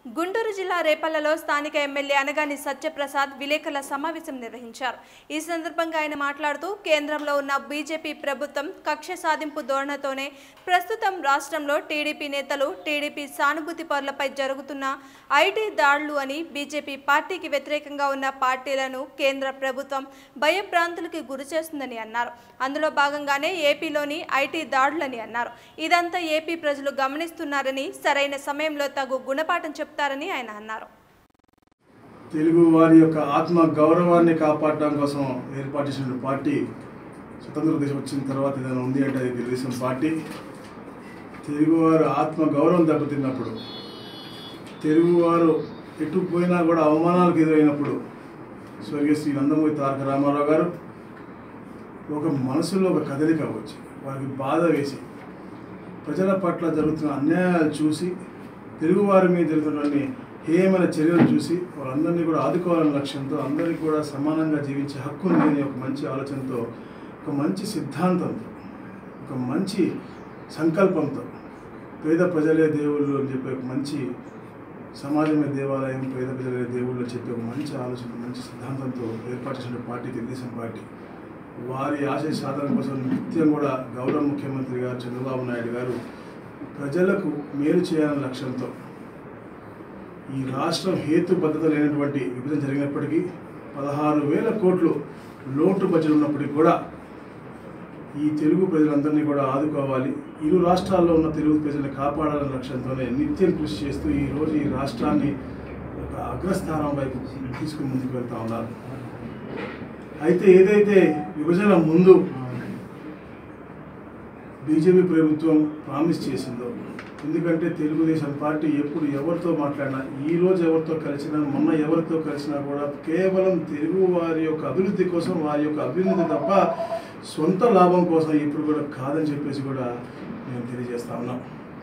గుంటూరు జిల్లా రేపల్లలో స్థానిక ఎమ్మెల్యే అనగాని సత్యప్రసాద్ విలేకరుల సమావేశం నిర్వహించారు ఈ సందర్భంగా ఆయన మాట్లాడుతూ కేంద్రంలో ఉన్న బీజేపీ ప్రభుత్వం కక్ష సాధింపు ధోరణితోనే ప్రస్తుతం రాష్ట్రంలో టీడీపీ నేతలు టీడీపీ సానుభూతి పరులపై జరుగుతున్న ఐటీ దాడులు అని బీజేపీ పార్టీకి వ్యతిరేకంగా ఉన్న పార్టీలను కేంద్ర ప్రభుత్వం భయభ్రాంతులకి గురి చేస్తుందని అన్నారు అందులో భాగంగానే ఏపీలోని ఐటీ దాడులని అన్నారు ఇదంతా ఏపీ ప్రజలు గమనిస్తున్నారని సరైన సమయంలో తగు గుణపాఠం చెప్తారని ఆయన అన్నారు తెలుగు వారి యొక్క ఆత్మ గౌరవాన్ని కాపాడడం కోసం ఏర్పాటు చేసిన పార్టీ స్వతంత్ర దేశం వచ్చిన తర్వాత ఏదైనా ఉంది అంటే అది తెలుగుదేశం పార్టీ తెలుగువారు ఆత్మ గౌరవం దెబ్బతిన్నప్పుడు తెలుగువారు ఎటు పోయినా కూడా అవమానాలకు ఎదురైనప్పుడు స్వర్గీయ శ్రీ నందమూరి తారక రామారావు గారు ఒక మనసులో ఒక కదలిక వచ్చి వారికి బాధ వేసి ప్రజల పట్ల జరుగుతున్న అన్యాయాలు చూసి తెలుగువారి మీద జరుగుతున్నటువంటి హేయమైన చర్యలు చూసి వాళ్ళందరినీ కూడా ఆదుకోవాలనే లక్ష్యంతో అందరికీ కూడా సమానంగా జీవించే హక్కు ఉంది అనే ఒక మంచి ఆలోచనతో ఒక మంచి సిద్ధాంతంతో ఒక మంచి సంకల్పంతో పేద ప్రజలే దేవుళ్ళు అని చెప్పే ఒక మంచి సమాజమే దేవాలయం పేద ప్రజలే దేవుళ్ళు అని చెప్పే ఒక మంచి ఆలోచన మంచి సిద్ధాంతంతో ఏర్పాటు చేసిన పార్టీ తెలుగుదేశం పార్టీ వారి ఆశయ సాధన కోసం నిత్యం కూడా గౌరవ ముఖ్యమంత్రి గారు చంద్రబాబు నాయుడు గారు ప్రజలకు మేలు చేయాలనే లక్ష్యంతో ఈ రాష్ట్రం హేతుబద్ధత లేనటువంటి విభజన జరిగినప్పటికీ పదహారు వేల కోట్లు లోటు బడ్జెట్ ఉన్నప్పటికీ కూడా ఈ తెలుగు ప్రజలందరినీ కూడా ఆదుకోవాలి ఇరు రాష్ట్రాల్లో ఉన్న తెలుగు ప్రజల్ని కాపాడాలనే లక్ష్యంతోనే నిత్యం కృషి చేస్తూ ఈ రోజు ఈ రాష్ట్రాన్ని ఒక అగ్రస్థానం వైపు తీసుకుని ముందుకు వెళ్తా ఉన్నారు అయితే ఏదైతే విభజన ముందు బీజేపీ ప్రభుత్వం ప్రామిస్ చేసిందో ఎందుకంటే తెలుగుదేశం పార్టీ ఎప్పుడు ఎవరితో మాట్లాడినా ఈ రోజు ఎవరితో కలిసినా మొన్న ఎవరితో కలిసినా కూడా కేవలం తెలుగు వారి యొక్క అభివృద్ధి కోసం వారి యొక్క అభివృద్ధి తప్ప సొంత లాభం కోసం ఇప్పుడు కూడా కాదని చెప్పేసి కూడా మేము తెలియజేస్తా ఉన్నాం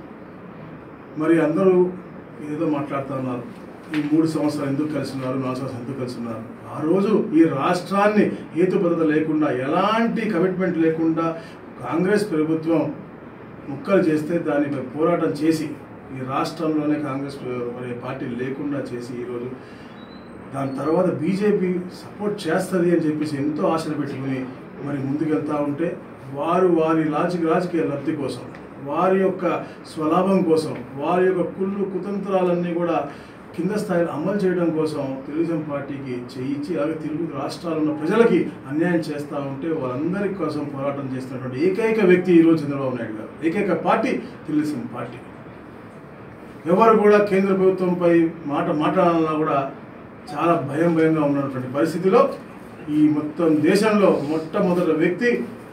మరి అందరూ ఏదో మాట్లాడుతూ ఉన్నారు ఈ మూడు సంవత్సరాలు ఎందుకు కలిసి ఉన్నారు నాలుగు సంవత్సరాలు ఎందుకు కలిసి ఉన్నారు ఆ రోజు ఈ రాష్ట్రాన్ని హేతుబద్ధత లేకుండా ఎలాంటి కమిట్మెంట్ లేకుండా కాంగ్రెస్ ప్రభుత్వం ముక్కలు చేస్తే దానిపై పోరాటం చేసి ఈ రాష్ట్రంలోనే కాంగ్రెస్ మరి పార్టీ లేకుండా చేసి ఈరోజు దాని తర్వాత బీజేపీ సపోర్ట్ చేస్తుంది అని చెప్పేసి ఎంతో ఆశలు పెట్టుకుని మరి ముందుకెళ్తా ఉంటే వారు వారి రాజకీయ రాజకీయ లబ్ధి కోసం వారి యొక్క స్వలాభం కోసం వారి యొక్క కుళ్ళు కుతంత్రాలన్నీ కూడా కింద స్థాయిలో అమలు చేయడం కోసం తెలుగుదేశం పార్టీకి చేయించి అలాగే తెలుగు రాష్ట్రాల్లో ఉన్న ప్రజలకి అన్యాయం చేస్తూ ఉంటే వాళ్ళందరి కోసం పోరాటం చేస్తున్నటువంటి ఏకైక వ్యక్తి ఈరోజు చంద్రబాబు నాయుడు గారు ఏకైక పార్టీ తెలుగుదేశం పార్టీ ఎవరు కూడా కేంద్ర ప్రభుత్వంపై మాట మాట్లాడాలన్నా కూడా చాలా భయం భయంగా ఉన్నటువంటి పరిస్థితిలో ఈ మొత్తం దేశంలో మొట్టమొదటి వ్యక్తి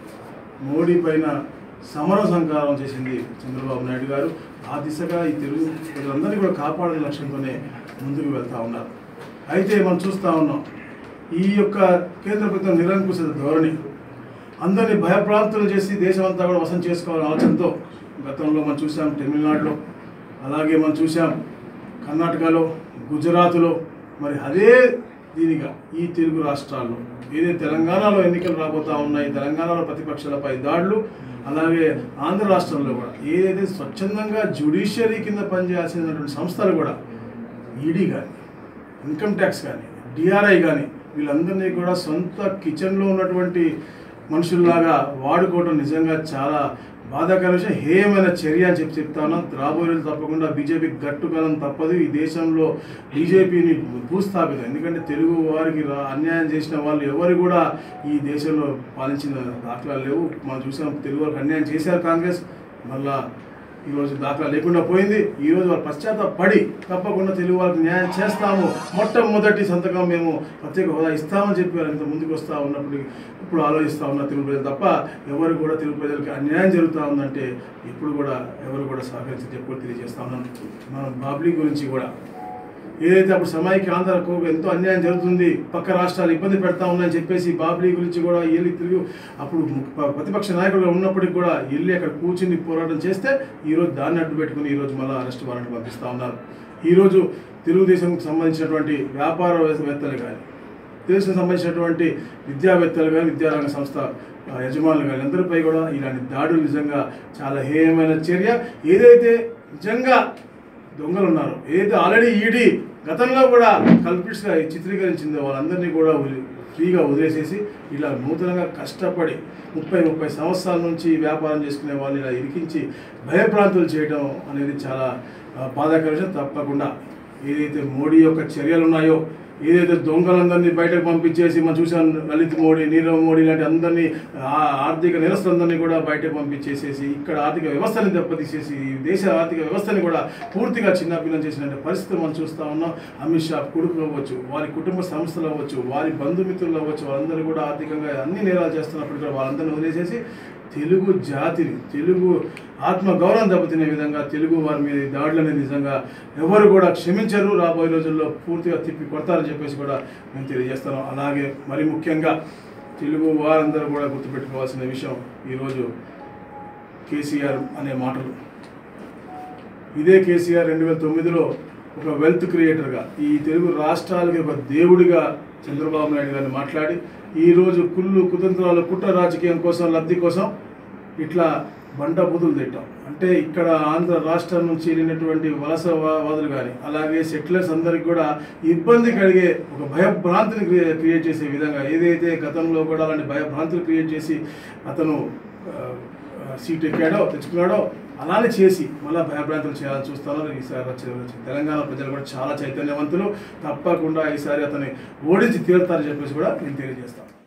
మోడీ పైన సమర సంకారం చేసింది చంద్రబాబు నాయుడు గారు ఆ దిశగా ఈ తెలుగు ప్రజలందరినీ కూడా కాపాడే లక్ష్యంతోనే ముందుకు వెళ్తా ఉన్నారు అయితే మనం చూస్తూ ఉన్నాం ఈ యొక్క కేంద్ర ప్రభుత్వం నిరంకుశ ధోరణి అందరినీ భయప్రాంతులు చేసి దేశం అంతా కూడా వశం చేసుకోవాలనే ఆలోచనతో గతంలో మనం చూసాం తమిళనాడులో అలాగే మనం చూసాం కర్ణాటకలో గుజరాత్లో మరి అదే దీనిగా ఈ తెలుగు రాష్ట్రాల్లో ఏదైతే తెలంగాణలో ఎన్నికలు రాబోతా ఉన్నాయి తెలంగాణలో ప్రతిపక్షాలపై దాడులు అలాగే ఆంధ్ర రాష్ట్రంలో కూడా ఏదైతే స్వచ్ఛందంగా జ్యుడిషియరీ కింద పనిచేయాల్సినటువంటి సంస్థలు కూడా ఈడీ కానీ ఇన్కమ్ ట్యాక్స్ కానీ డిఆర్ఐ కానీ వీళ్ళందరినీ కూడా సొంత కిచెన్లో ఉన్నటువంటి మనుషుల్లాగా వాడుకోవడం నిజంగా చాలా బాధాకర విషయం హేయమైన చర్య అని చెప్పి చెప్తా ఉన్నాం రాబోయే రోజులు తప్పకుండా బీజేపీ గట్టుకాలం తప్పదు ఈ దేశంలో బీజేపీని భూస్థాపితం ఎందుకంటే తెలుగు వారికి రా- అన్యాయం చేసిన వాళ్ళు ఎవరు కూడా ఈ దేశంలో పాలించిన దాఖలాలు లేవు మనం చూసాం తెలుగు వారికి అన్యాయం చేశారు కాంగ్రెస్ మళ్ళా ఈరోజు దాఖలా లేకుండా పోయింది ఈరోజు వాళ్ళు పశ్చాత్తాపడి తప్పకుండా తెలుగు వాళ్ళకి న్యాయం చేస్తాము మొట్టమొదటి సంతకం మేము ప్రత్యేక హోదా ఇస్తామని చెప్పి వాళ్ళు ఇంత ముందుకు వస్తూ ఉన్నప్పుడు ఇప్పుడు ఆలోచిస్తూ ఉన్నారు తెలుగు ప్రజలు తప్ప ఎవరు కూడా తెలుగు ప్రజలకి అన్యాయం జరుగుతూ ఉందంటే ఇప్పుడు కూడా ఎవరు కూడా సహకరించి ఎప్పుడు తెలియజేస్తా ఉన్నాను మన బాబ్లీ గురించి కూడా ఏదైతే అప్పుడు సమైక్య ఆంధ్రకు ఎంతో అన్యాయం జరుగుతుంది పక్క రాష్ట్రాలు ఇబ్బంది పెడతా ఉన్నాయని చెప్పేసి బాబ్లీ గురించి కూడా వెళ్ళి తిరిగి అప్పుడు ప- ప్రతిపక్ష నాయకులుగా ఉన్నప్పటికీ కూడా వెళ్ళి అక్కడ కూర్చుని పోరాటం చేస్తే ఈరోజు దాన్ని అడ్డు పెట్టుకుని ఈరోజు మళ్ళీ అరెస్ట్ వారెంట్ పంపిస్తూ ఉన్నారు ఈరోజు తెలుగుదేశంకి సంబంధించినటువంటి వ్యాపారవేత్తలు కానీ తెలుగుదేశం సంబంధించినటువంటి విద్యావేత్తలు కానీ విద్యారంగ సంస్థ ఆ, యజమానులు కానీ అందరిపై కూడా ఇలాంటి దాడులు నిజంగా చాలా హేయమైన చర్య ఏదైతే నిజంగా దొంగలు ఉన్నారు ఏదైతే ఆల్రెడీ ఈడీ గతంలో కూడా కల్పిట్స్గా చిత్రీకరించిందో వాళ్ళందరినీ కూడా వదిలి- ఫ్రీగా వదిలేసేసి ఇలా నూతనంగా కష్టపడి ముప్పై ముప్పై సంవత్సరాల నుంచి వ్యాపారం చేసుకునే వాళ్ళు ఇలా ఇరికించి భయభ్రాంతులు చేయడం అనేది చాలా ఆ, బాధాకర విషయం తప్పకుండా ఏదైతే మోడీ యొక్క చర్యలు ఉన్నాయో ఏదైతే దొంగలందరినీ బయటకు పంపించేసి మనం చూసాం లలిత్ మోడీ నీరవ్ మోడీ లాంటి అందరినీ ఆ ఆర్థిక నిరస్తులందరినీ కూడా బయటకు పంపించేసేసి ఇక్కడ ఆర్థిక వ్యవస్థని దెబ్బతీసేసి ఈ దేశ ఆర్థిక వ్యవస్థని కూడా పూర్తిగా చిన్నపిల్లం చేసిన పరిస్థితి మనం చూస్తా ఉన్నాం అమిత్ షా కొడుకు అవ్వచ్చు వారి కుటుంబ సంస్థలు అవ్వచ్చు వారి బంధుమిత్రులు అవ్వచ్చు వాళ్ళందరూ కూడా ఆర్థికంగా అన్ని నేరాలు చేస్తున్నప్పుడు కూడా వాళ్ళందరినీ వదిలేసేసి తెలుగు జాతిని తెలుగు ఆత్మ గౌరవం దెబ్బతినే విధంగా తెలుగు వారి మీద ఈ దాడులని నిజంగా ఎవరు కూడా క్షమించరు రాబోయే రోజుల్లో పూర్తిగా తిప్పి కొడతారని చెప్పేసి కూడా మేము తెలియజేస్తున్నాం అలాగే మరి ముఖ్యంగా తెలుగు వారందరూ కూడా గుర్తుపెట్టుకోవాల్సిన విషయం ఈరోజు కేసీఆర్ అనే మాటలు ఇదే కేసీఆర్ రెండు వేల తొమ్మిదిలో ఒక వెల్త్ క్రియేటర్గా ఈ తెలుగు రాష్ట్రాలకి ఒక దేవుడిగా చంద్రబాబు నాయుడు గారిని మాట్లాడి ఈరోజు కుళ్ళు కుతంత్రాలు కుట్ర రాజకీయం కోసం లబ్ధి కోసం ఇట్లా బండ బూతులు తిట్టాం అంటే ఇక్కడ ఆంధ్ర రాష్ట్రం నుంచి వెళ్ళినటువంటి వలస వా- వాదులు కానీ అలాగే సెటిలర్స్ అందరికి కూడా ఇబ్బంది కలిగే ఒక భయభ్రాంతిని క్రియ క్రియేట్ చేసే విధంగా ఏదైతే గతంలో కూడా అలాంటి భయభ్రాంతులు క్రియేట్ చేసి అతను ఆ, ఆ, సీట్ ఎక్కాడో తెచ్చుకున్నాడో అలానే చేసి మళ్ళీ భయభ్రాంతులు చేయాలని చూస్తాను ఈసారి వచ్చే తెలంగాణ ప్రజలు కూడా చాలా చైతన్యవంతులు తప్పకుండా ఈసారి అతన్ని ఓడించి తీరుతారని చెప్పేసి కూడా నేను తెలియజేస్తాను